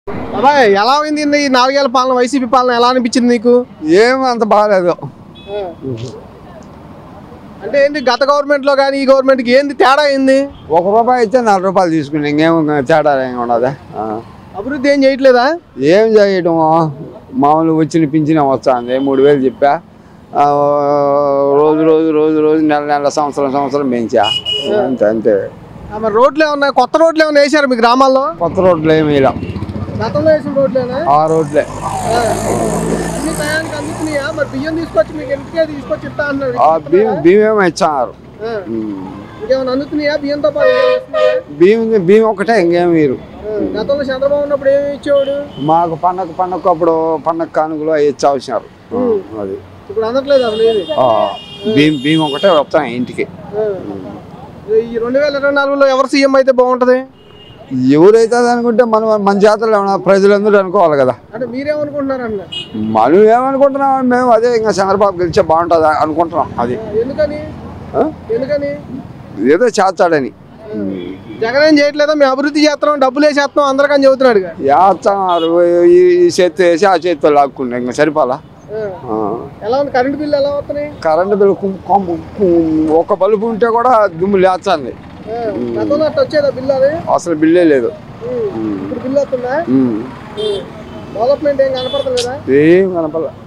అబ్బాయి ఎలా అయింది ఈ నాలుగేళ్ల పాలన వైసీపీ పాలన ఎలా అనిపించింది నీకు ఏం అంత బాగాలేదు అంటే ఏంటి గత గవర్నమెంట్ లో కానీ ఈ గవర్నమెంట్ కి ఏంది తేడా ఏంది ఒక రూపాయి ఇస్తే నాలుగు రూపాయలు తీసుకుని ఇంకేం తేడా ఏం ఉండదా ఆ. అభివృద్ధి ఏం చేయట్లేదా ఏం చేయటం మామూలు వచ్చిన పింఛన్ వస్తుంది మూడు వేలు చెప్పా ఆ, రోజు రోజు రోజు రోజు నెల నెల సంవత్సరం సంవత్సరం పెంచా అంతే అంతే ఆ, మరి రోడ్లు ఏమన్నా కొత్త రోడ్లు ఏమన్నా వేసారు మీ గ్రామాల్లో కొత్త రోడ్లు ఏమి ఇలా గతంలో వేసిన రోడ్లేనా ఆ రోడ్లే అన్ని టయానికి అందుతున్నాయా మరి బియ్యం తీసుకొచ్చి మీకు ఇంటికే తీసుకొచ్చి ఇస్తా అన్నారు ఆ బియ్యం బియ్యం ఏమో ఇచ్చారు ఆ, ఉమ్. ఇంకేమైనా అందుతున్నాయా బియ్యంతో పాటు ఏమైనా ఇస్తున్నారా? బియ్యం బియ్యం ఒకటే ఇంకేం మీరు ఆ, గతంలో చంద్రబాబు ఉన్నప్పుడు ఏమి ఇచ్చేవాడు మాకు పండగ పండగ అప్పుడు పండగ కానుకలు అవి ఇచ్చి వచ్చినారు అది ఇప్పుడు అందట్లేదు అసలు ఏది ఆ, బియ్యం బియ్యం ఒకటే వస్తాయి ఇంటికి ఆ. ఈ రెండు వేల ఇరవై నాలుగులో ఎవరు సీఎం అయితే బాగుంటది ఎవరైతే అనుకుంటే మనం మన జాతరలో ఏమన్నా ప్రజలందరూ అనుకోవాలి కదా అంటే మీరేమనుకుంటున్నారు అన్న మనం ఏమనుకుంటున్నాం మేము అదే ఇంకా చంద్రబాబు గెలిచే బాగుంటుంది అనుకుంటున్నాం అది ఎందుకని ఆ? ఎందుకని ఏదో చేస్తాడని జగన్ ఏం చేయట్లేదా మేము అభివృద్ధి చేస్తున్నాం డబ్బులు వేసేస్తున్నాం అందరికని చెబుతున్నాడు చేస్తున్నారు ఈ ఈ చేత్తో వేసి ఆ చేత్తో లాక్కుండా ఇంకా సరిపోలా ఆ. ఎలా ఉంది కరెంట్ బిల్లు ఎలా వస్తున్నాయి కరెంటు బిల్లు కు- కొం- కు- ఒక బల్బు ఉంటే కూడా దుమ్ము లేస్తుంది ఆ, గతంలో అట్లా వచ్చేదా బిల్లు అది అసలు బిల్లే లేదు ఉమ్. ఇప్పుడు బిల్లు వస్తుందా ఉమ్. డెవలప్మెంట్ ఏం కనపడతలేదా ఏం కనపడలే